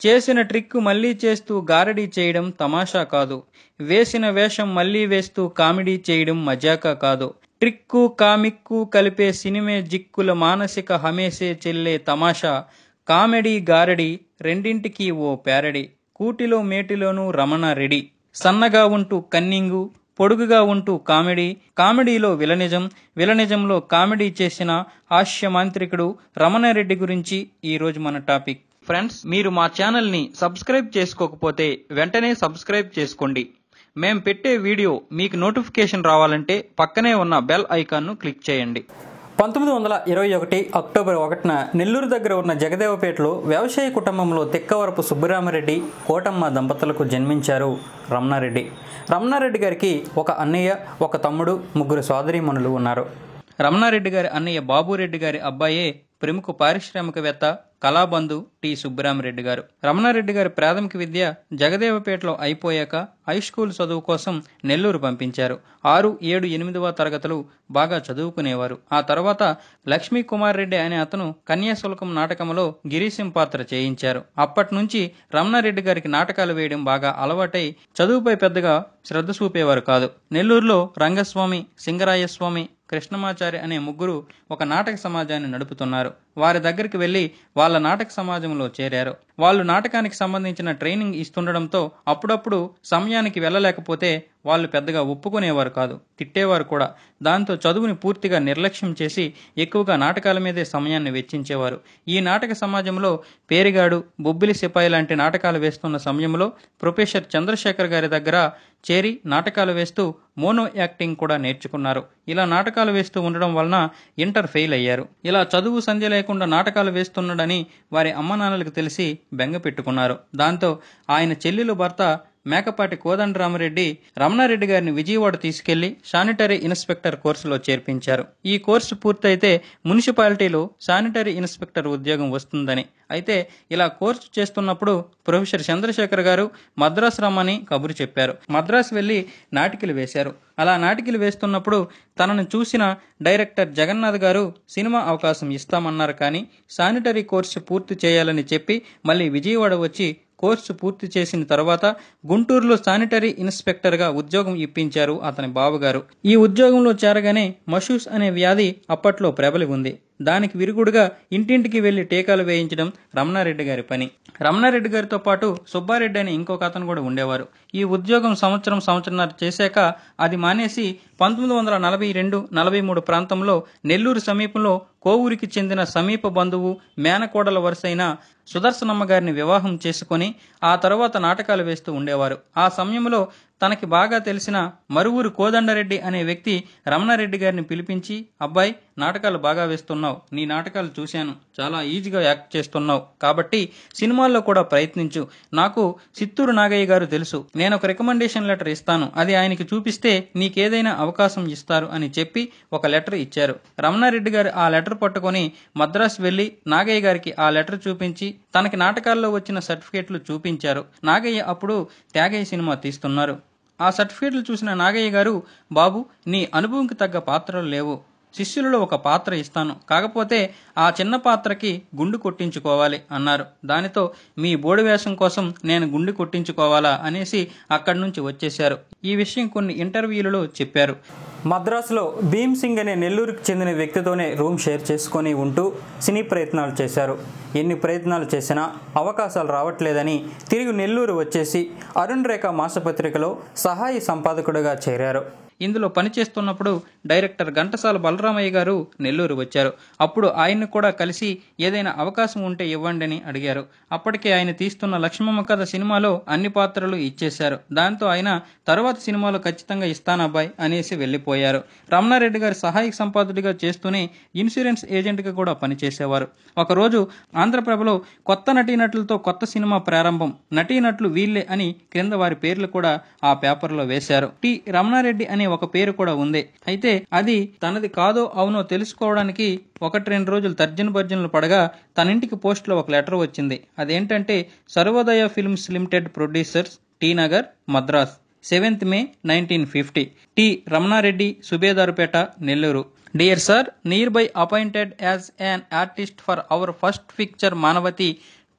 చేసిన ట్రిక్ మళ్ళీ చేస్తూ గారడీ చేయడం తమాషా కాదు వేసిన వేషం మళ్ళీ వేస్తూ కామెడీ చేయడం మజాకా కాదు ట్రిక్కు కామిక్కు కలిపే సినిమే జిక్కుల మానసిక హమేసే చెల్లే తమాషా కామెడీ గారడి రెండింటికి ఓ ప్యారడి కూటిలో మేటిలోనూ రమణ రెడీ సన్నగా ఉంటూ కన్నింగు పొడుగుగా ఉంటూ కామెడీ కామెడీలో విలనిజం విలనిజంలో కామెడీ చేసిన హాస్య మాంత్రికుడు రమణారెడ్డి గురించి ఈ రోజు మన టాపిక్ ఫ్రెండ్స్ మీరు మా ఛానల్ని సబ్స్క్రైబ్ చేసుకోకపోతే వెంటనే సబ్స్క్రైబ్ చేసుకోండి మేం పెట్టే వీడియో మీకు నోటిఫికేషన్ రావాలంటే పక్కనే ఉన్న బెల్ ఐకాన్ను క్లిక్ చేయండి పంతొమ్మిది వందల ఇరవై ఒకటి అక్టోబర్ ఒకటిన నెల్లూరు దగ్గర ఉన్న జగదేవపేటలో వ్యవసాయ కుటుంబంలో తిక్కవరపు సుబ్బరామరెడ్డి కోటమ్మ దంపతులకు జన్మించారు రమణారెడ్డి రమణారెడ్డి గారికి ఒక అన్నయ్య ఒక తమ్ముడు ముగ్గురు సోదరీమణులు ఉన్నారు రమణారెడ్డి గారి అన్నయ్య బాబురెడ్డి గారి అబ్బాయే ప్రముఖ పారిశ్రామికవేత్త కళాబంధు టి సుబ్బరామరెడ్డి గారు రమణారెడ్డి గారి ప్రాథమిక విద్య జగదేవపేటలో అయిపోయాక హై స్కూల్ చదువు కోసం నెల్లూరు పంపించారు ఆరు ఏడు ఎనిమిదవ తరగతులు బాగా చదువుకునేవారు ఆ తర్వాత లక్ష్మీ కుమార్ రెడ్డి అనే అతను కన్యాశుల్కం నాటకంలో గిరీశం పాత్ర చేయించారు అప్పటి నుంచి రమణారెడ్డి గారికి నాటకాలు వేయడం బాగా అలవాటై చదువుపై పెద్దగా శ్రద్ధ చూపేవారు కాదు నెల్లూరులో రంగస్వామి సింగరాయస్వామి కృష్ణమాచారి అనే ముగ్గురు ఒక నాటక సమాజాన్ని నడుపుతున్నారు వారి దగ్గరికి వెళ్లి వాళ్ళ నాటక సమాజంలో చేరారు వాళ్ళు నాటకానికి సంబంధించిన ట్రైనింగ్ ఇస్తుండడంతో అప్పుడప్పుడు సమయానికి వెళ్ళలేకపోతే వాళ్ళు పెద్దగా ఒప్పుకునేవారు కాదు తిట్టేవారు కూడా దాంతో చదువుని పూర్తిగా నిర్లక్ష్యం చేసి ఎక్కువగా నాటకాల మీదే సమయాన్ని వెచ్చించేవారు ఈ నాటక సమాజంలో పేరిగాడు బొబ్బిలి సిపాయి లాంటి నాటకాలు వేస్తున్న సమయంలో ప్రొఫెసర్ చంద్రశేఖర్ గారి దగ్గర చేరి నాటకాలు వేస్తూ మోనో యాక్టింగ్ కూడా నేర్చుకున్నారు ఇలా నాటకాలు వేస్తూ ఉండడం వలన ఇంటర్ ఫెయిల్ అయ్యారు ఇలా చదువు సంధ్య లేకుండా నాటకాలు వేస్తున్నాడని వారి అమ్మనాన్నలకు తెలిసి బెంగ పెట్టుకున్నారు దాంతో ఆయన చెల్లెలు భర్త మేకపాటి కోదండరామరెడ్డి రమణారెడ్డి గారిని విజయవాడ తీసుకెళ్లి శానిటరీ ఇన్స్పెక్టర్ కోర్సులో చేర్పించారు ఈ కోర్సు పూర్తయితే మున్సిపాలిటీలో శానిటరీ ఇన్స్పెక్టర్ ఉద్యోగం వస్తుందని అయితే ఇలా కోర్సు చేస్తున్నప్పుడు ప్రొఫెసర్ చంద్రశేఖర్ గారు మద్రాసు రమ్మని కబురు చెప్పారు మద్రాసు వెళ్లి నాటికలు వేశారు అలా నాటికలు వేస్తున్నప్పుడు తనను చూసిన డైరెక్టర్ జగన్నాథ్ గారు సినిమా అవకాశం ఇస్తామన్నారు కానీ శానిటరీ కోర్సు పూర్తి చేయాలని చెప్పి మళ్ళీ విజయవాడ వచ్చి కోర్సు పూర్తి చేసిన తర్వాత గుంటూరులో శానిటరీ ఇన్స్పెక్టర్గా ఉద్యోగం ఇప్పించారు అతని బావగారు ఈ ఉద్యోగంలో చేరగానే మషూస్ అనే వ్యాధి అప్పట్లో ప్రబలి ఉంది దానికి విరుగుడుగా ఇంటింటికి వెళ్లి టీకాలు వేయించడం రమణారెడ్డి గారి పని రమణారెడ్డి గారితో పాటు సుబ్బారెడ్డి అని ఇంకొక అతను కూడా ఉండేవారు ఈ ఉద్యోగం సంవత్సరం సంవత్సరంన్నర చేశాక అది మానేసి పంతొమ్మిది వందల నలభై రెండు నలభై మూడు ప్రాంతంలో నెల్లూరు సమీపంలో కోవూరికి చెందిన సమీప బంధువు మేనకోడల వరుసైన సుదర్శనమ్మ గారిని వివాహం చేసుకొని ఆ తర్వాత నాటకాలు వేస్తూ ఉండేవారు ఆ సమయంలో తనకి బాగా తెలిసిన మరువూరు కోదండరెడ్డి అనే వ్యక్తి రమణారెడ్డి గారిని పిలిపించి అబ్బాయి నాటకాలు బాగా వేస్తున్నావు నీ నాటకాలు చూశాను చాలా ఈజీగా యాక్ట్ చేస్తున్నావు కాబట్టి సినిమాల్లో కూడా ప్రయత్నించు నాకు చిత్తూరు నాగయ్య గారు తెలుసు నేను ఒక రికమెండేషన్ లెటర్ ఇస్తాను అది ఆయనకి చూపిస్తే నీకేదైనా అవకాశం ఇస్తారు అని చెప్పి ఒక లెటర్ ఇచ్చారు రమణారెడ్డి గారు ఆ లెటర్ పట్టుకొని మద్రాసు వెళ్లి నాగయ్య గారికి ఆ లెటర్ చూపించి తనకి నాటకాల్లో వచ్చిన సర్టిఫికేట్లు చూపించారు నాగయ్య అప్పుడు త్యాగయ్య సినిమా తీస్తున్నారు ఆ సర్టిఫికేట్లు చూసిన నాగయ్య గారు బాబు నీ అనుభవంకి తగ్గ పాత్రలు లేవు శిష్యులలో ఒక పాత్ర ఇస్తాను కాకపోతే ఆ చిన్న పాత్రకి గుండు కొట్టించుకోవాలి అన్నారు దానితో మీ బోడి వేషం కోసం నేను గుండు కొట్టించుకోవాలా అనేసి అక్కడి నుంచి వచ్చేశారు ఈ విషయం కొన్ని ఇంటర్వ్యూలలో చెప్పారు మద్రాసులో భీమ్ సింగ్ అనే నెల్లూరుకు చెందిన వ్యక్తితోనే రూమ్ షేర్ చేసుకొని ఉంటూ సినీ ప్రయత్నాలు చేశారు ఎన్ని ప్రయత్నాలు చేసినా అవకాశాలు రావట్లేదని తిరిగి నెల్లూరు వచ్చేసి అరుణ్ రేఖ మాసపత్రికలో సహాయ సంపాదకుడిగా చేరారు ఇందులో పనిచేస్తున్నప్పుడు డైరెక్టర్ ఘంటసాల బలరామయ్య గారు నెల్లూరు వచ్చారు అప్పుడు ఆయన్ని కూడా కలిసి ఏదైనా అవకాశం ఉంటే ఇవ్వండి అని అడిగారు అప్పటికే ఆయన తీస్తున్న లక్ష్మమ్మ కథ సినిమాలో అన్ని పాత్రలు ఇచ్చేశారు దాంతో ఆయన తరువాత సినిమాలో ఖచ్చితంగా ఇస్తానబ్బాయి అనేసి వెళ్ళిపోయారు రమణారెడ్డి గారి సహాయక సంపాదకుడిగా చేస్తూనే ఇన్సూరెన్స్ ఏజెంట్గా కూడా పనిచేసేవారు ఒకరోజు ఆంధ్రప్రభలో కొత్త నటీనటులతో కొత్త సినిమా ప్రారంభం నటీనటులు వీళ్ళే అని క్రింద వారి పేర్లు కూడా ఆ పేపర్లో వేశారు టి రమణారెడ్డి అనే ఒక పేరు కూడా ఉంది అయితే అది తనది కాదో అవునో తెలుసుకోవడానికి ఒకటి రెండు రోజులు తర్జన భర్జనలు పడగా తన ఇంటికి పోస్ట్లో ఒక లెటర్ వచ్చింది అదేంటంటే Sarvodaya films limited producers T Nagar Madras seventh May nineteen fifty T Ramanareddy Subedarpet Nellore dear sir near by appointed as an artist for our first picture Manavathi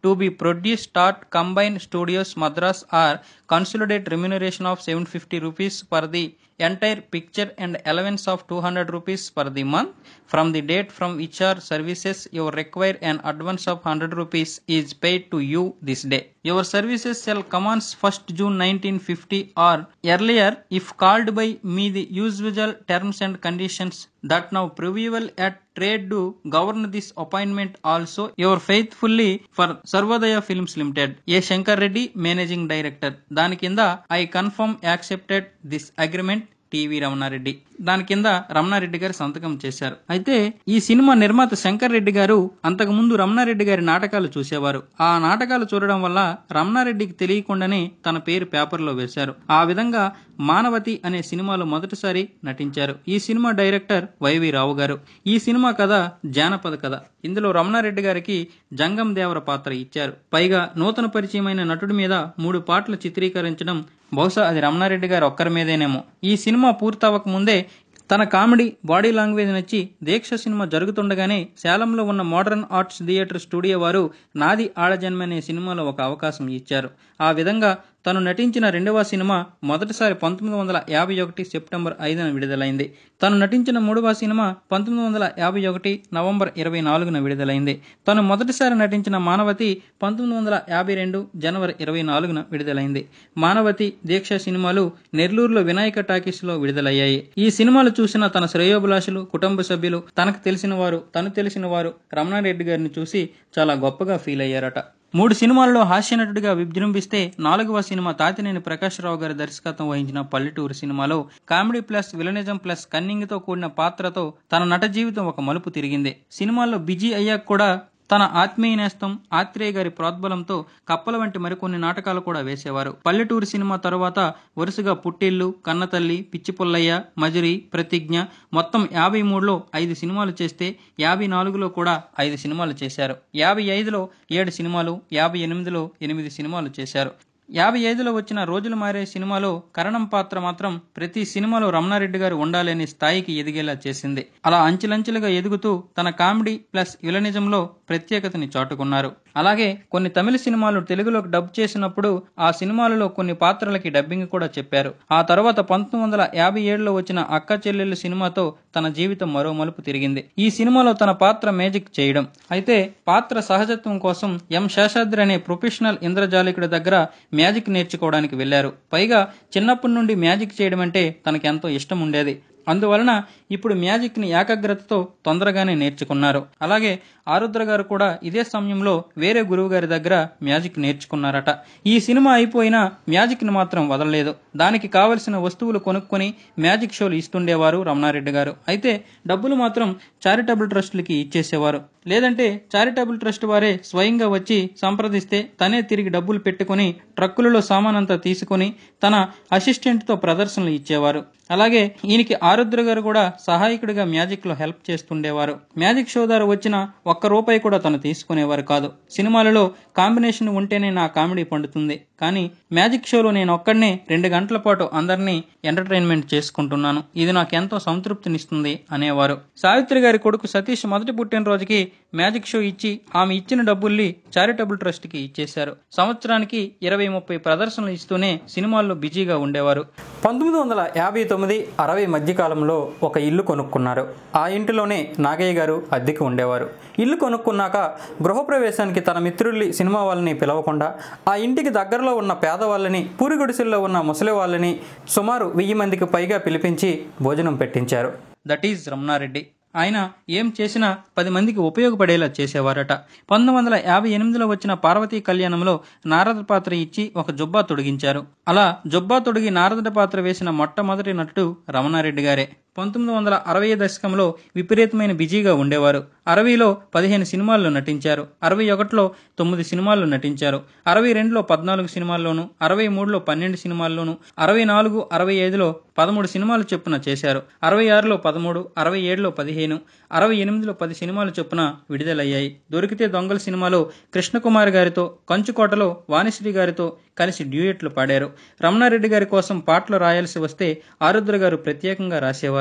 to be produce start combine studios Madras our consolidate remuneration of seven fifty rupees for the entire picture and allowance of two hundred rupees for the month from the date from which our services your require and advance of hundred rupees is paid to you this day. Your services shall commence 1st June 1950 or earlier if called by me the usual terms and conditions that now prevail at trade do govern this appointment also your faithfully for Sarvodaya Films Limited. A Shankar Reddy, Managing Director. దాని కింద I confirm accepted this agreement T V Ramanareddy దాని కింద రమణారెడ్డి గారు సంతకం చేశారు అయితే ఈ cinema నిర్మాత శంకర్ రెడ్డి గారు అంతకు ముందు రమణారెడ్డి గారి నాటకాలు చూసేవారు ఆ నాటకాలు చూడడం వల్ల రమణారెడ్డికి తెలియకుండానే తన పేరు పేపర్లో వేశారు ఆ విధంగా మానవతి అనే సినిమాలో మొదటిసారి నటించారు ఈ సినిమా డైరెక్టర్ వైవి రావు గారు ఈ సినిమా కథ జానపద కథ ఇందులో రమణారెడ్డి గారికి జంగం దేవర పాత్ర ఇచ్చారు పైగా నూతన పరిచయమైన నటుడి మీద మూడు పాటలు చిత్రీకరించడం బహుశా అది రమణారెడ్డి గారు ఒక్కరి మీదేనేమో ఈ సినిమా పూర్తవక ముందే తన కామెడీ బాడీ లాంగ్వేజ్ నచ్చి దీక్ష సినిమా జరుగుతుండగానే శాలంలో ఉన్న మోడర్న్ ఆర్ట్స్ థియేటర్ స్టూడియో వారు నాది ఆడజన్మ అనే సినిమాలో ఒక అవకాశం ఇచ్చారు ఆ విధంగా తను నటించిన రెండవ సినిమా మొదటిసారి పంతొమ్మిది వందల యాభై ఒకటి సెప్టెంబర్ ఐదున విడుదలైంది తను నటించిన మూడవ సినిమా పంతొమ్మిది వందల యాభై ఒకటి నవంబర్ ఇరవై నాలుగున విడుదలైంది తను మొదటిసారి నటించిన మానవతి పంతొమ్మిది వందల యాభై రెండు జనవరి ఇరవై నాలుగున విడుదలైంది మానవతి దీక్ష సినిమాలు నెల్లూరులో వినాయక టాకీస్లో విడుదలయ్యాయి ఈ సినిమాలు చూసిన తన శ్రేయోభిలాషులు కుటుంబ సభ్యులు తనకు తెలిసిన వారు తను తెలిసిన వారు రమణారెడ్డి గారిని చూసి చాలా గొప్పగా ఫీల్ అయ్యారట మూడు సినిమాల్లో హాస్య నటుడిగా విజృంభిస్తే నాలుగవ సినిమా తాతినేని ప్రకాశ్రావు గారి దర్శకత్వం వహించిన పల్లెటూరు సినిమాలో comedy plus villainism plus cunning తో కూడిన పాత్రతో తన నట జీవితం ఒక మలుపు తిరిగింది సినిమాల్లో బిజీ అయ్యాక కూడా తన ఆత్మీయ నేస్తం ఆత్రేయ గారి ప్రోద్బలంతో కప్పల వంటి మరికొన్ని నాటకాలు కూడా వేసేవారు పల్లెటూరు సినిమా తరువాత వరుసగా పుట్టిల్లు కన్నతల్లి పిచ్చి పుల్లయ్య మజిరి ప్రతిజ్ఞ మొత్తం యాభై మూడులో ఐదు సినిమాలు చేస్తే యాభై నాలుగులో కూడా ఐదు సినిమాలు చేశారు యాభై ఐదులో ఏడు సినిమాలు యాభై ఎనిమిదిలో ఎనిమిది సినిమాలు చేశారు యాభై ఐదులో వచ్చిన రోజులు మారే సినిమాలో కరణం పాత్ర మాత్రం ప్రతి సినిమాలో రమణారెడ్డి గారు ఉండాలనే స్థాయికి ఎదిగేలా చేసింది అలా అంచెలంచెలుగా ఎదుగుతూ తన కామెడీ ప్లస్ విలనిజంలో ప్రత్యేకతని చాటుకున్నారు అలాగే కొన్ని తమిళ సినిమాలు తెలుగులోకి డబ్ చేసినప్పుడు ఆ సినిమాలలో కొన్ని పాత్రలకి డబ్బింగ్ కూడా చెప్పారు ఆ తర్వాత పంతొమ్మిది వందల యాభై ఏడులో వచ్చిన అక్క చెల్లెళ్ళు సినిమాతో తన జీవితం మరో మలుపు తిరిగింది ఈ సినిమాలో తన పాత్ర మేజిక్ చేయడం అయితే పాత్ర సహజత్వం కోసం ఎం శేషాద్రి అనే ప్రొఫెషనల్ ఇంద్రజాలికుడి దగ్గర మ్యాజిక్ నేర్చుకోవడానికి వెళ్లారు పైగా చిన్నప్పటి నుండి మ్యాజిక్ చేయడం అంటే తనకి ఎంతో ఇష్టం ఉండేది అందువలన ఇప్పుడు మ్యాజిక్ ని ఏకాగ్రతతో తొందరగానే నేర్చుకున్నారు అలాగే ఆరుద్ర గారు కూడా ఇదే సమయంలో వేరే గురువు గారి దగ్గర మ్యాజిక్ నేర్చుకున్నారట ఈ సినిమా అయిపోయినా మ్యాజిక్ ని మాత్రం వదలలేదు దానికి కావలసిన వస్తువులు కొనుక్కొని మ్యాజిక్ షోలు ఇస్తుండేవారు రమణారెడ్డి గారు అయితే డబ్బులు మాత్రం చారిటబుల్ ట్రస్టులకి ఇచ్చేసేవారు లేదంటే చారిటబుల్ ట్రస్ట్ వారే స్వయంగా వచ్చి సంప్రదిస్తే తనే తిరిగి డబ్బులు పెట్టుకుని ట్రక్కులలో సామానంతా తీసుకుని తన అసిస్టెంట్తో ప్రదర్శనలు ఇచ్చేవారు అలాగే ఈయనకి ఆరుద్ర గారు కూడా సహాయకుడిగా మ్యాజిక్ లో హెల్ప్ చేస్తుండేవారు మ్యాజిక్ షో ద్వారా వచ్చిన ఒక్క రూపాయి కూడా తను తీసుకునేవారు కాదు సినిమాలలో కాంబినేషన్ ఉంటేనే నా కామెడీ పండుతుంది కానీ మ్యాజిక్ షోలో నేను ఒక్కడనే రెండు గంటల పాటు అందరినీ ఎంటర్టైన్మెంట్ చేసుకుంటున్నాను ఇది నాకు ఎంతో సంతృప్తినిస్తుంది అనేవారు సావిత్రి గారి కొడుకు సతీష్ మొదటి పుట్టినరోజుకి మ్యాజిక్ షో ఇచ్చి ఆమె ఇచ్చిన డబ్బుల్ని చారిటబుల్ ట్రస్ట్ కి ఇచ్చేశారు సంవత్సరానికి ఇరవై ముప్పై ప్రదర్శనలు ఇస్తూనే సినిమాల్లో బిజీగా ఉండేవారు పంతొమ్మిది వందల యాభై తొమ్మిది అరవై మధ్యకాలంలో ఒక ఇల్లు కొనుక్కున్నారు ఆ ఇంటిలోనే నాగయ్య గారు అద్దెకి ఉండేవారు ఇల్లు కొనుక్కున్నాక గృహప్రవేశానికి తన మిత్రుల్ని సినిమా వాళ్ళని పిలవకుండా ఆ ఇంటికి దగ్గరలో ఉన్న పేదవాళ్ళని పూరి గుడిసెల్లో ఉన్న ముసలి వాళ్ళని సుమారు వెయ్యి మందికి పైగా పిలిపించి భోజనం పెట్టించారు దట్ ఈజ్ రమణారెడ్డి ఆయన ఏం చేసినా పది మందికి ఉపయోగపడేలా చేసేవారట పంతొమ్మిది వందల యాభై ఎనిమిదిలో వచ్చిన పార్వతీ కళ్యాణంలో నారద పాత్ర ఇచ్చి ఒక జుబ్బా తొడిగించారు అలా జుబ్బా తొడిగి నారదుడి పాత్ర వేసిన మొట్టమొదటి నటుడు రమణారెడ్డి గారే పంతొమ్మిది వందల అరవై దశకంలో విపరీతమైన బిజీగా ఉండేవారు అరవైలో పదిహేను సినిమాల్లో నటించారు అరవై ఒకటిలో తొమ్మిది సినిమాల్లో నటించారు అరవై రెండులో పద్నాలుగు సినిమాల్లోనూ అరవై మూడులో పన్నెండు సినిమాల్లోనూ అరవై నాలుగు అరవై ఐదులో పదమూడు సినిమాలు చొప్పున చేశారు అరవై ఆరులో పదమూడు అరవై ఏడులో పదిహేను అరవై ఎనిమిదిలో పది సినిమాలు చొప్పున విడుదలయ్యాయి దొరికితే దొంగల సినిమాలో కృష్ణకుమార్ గారితో కంచుకోటలో వాణిశ్రీ గారితో కలిసి డ్యూయెట్లు పాడారు రమణారెడ్డి గారి కోసం పాటలు రాయాల్సి వస్తే ఆరుద్ర గారు ప్రత్యేకంగా రాసేవారు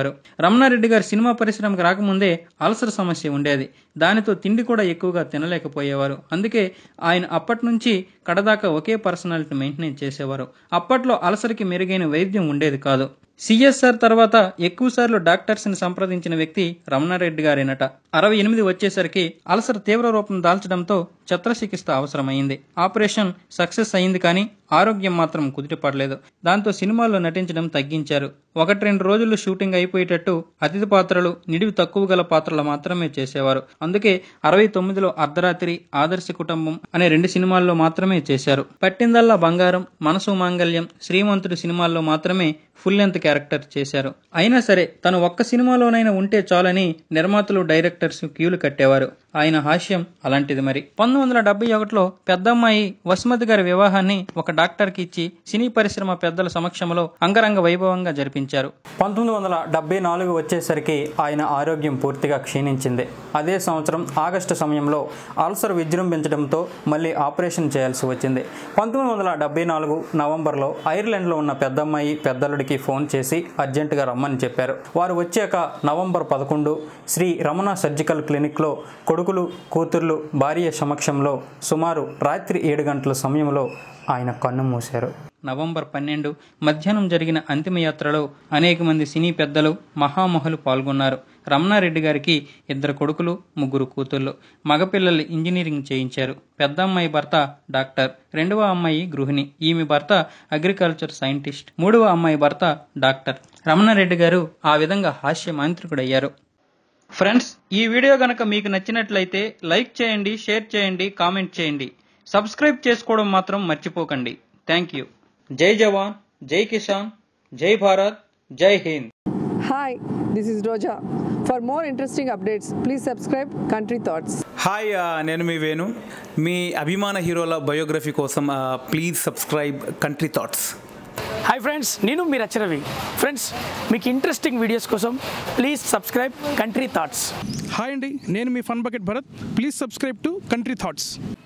చేసేవారు రమణారెడ్డి గారు సినిమా పరిశ్రమకు రాకముందే అల్సర్ సమస్య ఉండేది దానితో తిండి కూడా ఎక్కువగా తినలేకపోయేవారు అందుకే ఆయన అప్పటి నుంచి కడదాకా ఒకే పర్సనాలిటీ మెయింటైన్ చేసేవారు అప్పట్లో అల్సర్కి మెరుగైన వైద్యం ఉండేది కాదు సిఎస్ఆర్ తర్వాత ఎక్కువసార్లు డాక్టర్స్ని సంప్రదించిన వ్యక్తి రమణారెడ్డి గారేనట అరవై ఎనిమిది వచ్చేసరికి అల్సర్ తీవ్ర రూపం దాల్చడంతో శస్త్రచికిత్స అవసరమైంది ఆపరేషన్ సక్సెస్ అయింది కానీ ఆరోగ్యం మాత్రం కుదిరిపడలేదు దాంతో సినిమాల్లో నటించడం తగ్గించారు ఒకటి రెండు రోజుల్లో షూటింగ్ అయిపోయేటట్టు అతిథి పాత్రలు నిడివి తక్కువ గల పాత్రలు మాత్రమే చేసేవారు అందుకే అరవై తొమ్మిదిలో అర్ధరాత్రి ఆదర్శ కుటుంబం అనే రెండు సినిమాల్లో మాత్రమే చేశారు పట్టిందల్లా బంగారం మనసు మాంగల్యం శ్రీమంతుడు సినిమాల్లో మాత్రమే ఫుల్ లెంత్ క్యారెక్టర్ చేశారు అయినా సరే తను ఒక్క సినిమాలోనైనా ఉంటే చాలని నిర్మాతలు డైరెక్టర్స్ క్యూలు కట్టేవారు ఆయన హాస్యం అలాంటిది మరి పంతొమ్మిది వందల డెబ్బై ఒకటిలో పెద్దమ్మాయి వసుమతి గారి వివాహాన్ని ఒక డాక్టర్కి ఇచ్చి సినీ పరిశ్రమ పెద్దల సమక్షంలో అంగరంగ వైభవంగా జరిపించారు పంతొమ్మిది వందల డెబ్బై నాలుగు వచ్చేసరికి ఆయన ఆరోగ్యం పూర్తిగా క్షీణించింది అదే సంవత్సరం ఆగస్టు సమయంలో అల్సర్ విజృంభించడంతో మళ్ళీ ఆపరేషన్ చేయాల్సి వచ్చింది పంతొమ్మిది వందల డెబ్బై నాలుగు నవంబర్లో ఐర్లాండ్లో ఉన్న పెద్దమ్మాయి పెద్దలుడికి ఫోన్ చేసి అర్జెంటుగా రమ్మని చెప్పారు వారు వచ్చాక నవంబర్ పదకొండు శ్రీ రమణ సర్జికల్ క్లినిక్లో కొడుకులు కూతుర్లు భార్య సమక్షంలో సుమారు రాత్రి ఏడు గంటల సమయంలో ఆయన కన్ను మూశారు నవంబర్ పన్నెండు మధ్యాహ్నం జరిగిన అంతిమయాత్రలో అనేక మంది సినీ పెద్దలు మహామహులు పాల్గొన్నారు రమణారెడ్డి గారికి ఇద్దరు కొడుకులు ముగ్గురు కూతుళ్ళు మగపిల్లలు ఇంజనీరింగ్ చేయించారు పెద్ద అమ్మాయి భర్త డాక్టర్ రెండవ అమ్మాయి గృహిణి ఈమె భర్త అగ్రికల్చర్ సైంటిస్ట్ మూడవ అమ్మాయి భర్త డాక్టర్ రమణారెడ్డి గారు ఆ విధంగా హాస్య మాంత్రికుడయ్యారు ఫ్రెండ్స్ ఈ వీడియో గనక మీకు నచ్చినట్లయితే లైక్ చేయండి షేర్ చేయండి కామెంట్ చేయండి సబ్స్క్రైబ్ చేసుకోవడం మాత్రం మర్చిపోకండి థ్యాంక్ యూ జై జవాన్ జై కిసాన్ జై భారత్ జై Hind Hi, this is Roja. For more interesting updates, please subscribe Country Thoughts. Hi ఆ, నేను మీ వేణు మీ అభిమాన హీరోల బయోగ్రఫీ కోసం ఆ, please subscribe country thoughts hi friends నేను మీ రచరవి ఫ్రెండ్స్ మీకు ఇంట్రెస్టింగ్ వీడియోస్ కోసం please subscribe country thoughts hi అండి నేను మీ fun bucket Bharat please subscribe to country thoughts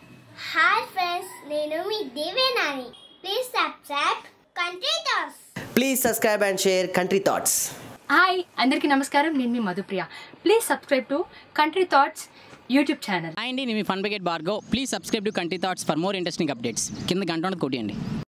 hi friends నేను మీ Devenani please subscribe country thoughts Please subscribe and share Country Thoughts. Hi అందరికీ నమస్కారం నేను మీ Madhupriya please subscribe to country thoughts YouTube channel hi అండి నేను మీ ఫన్ బకెట్ బార్గో please subscribe to country thoughts for more interesting updates కింద గంట ఉన్నది కొట్టియండి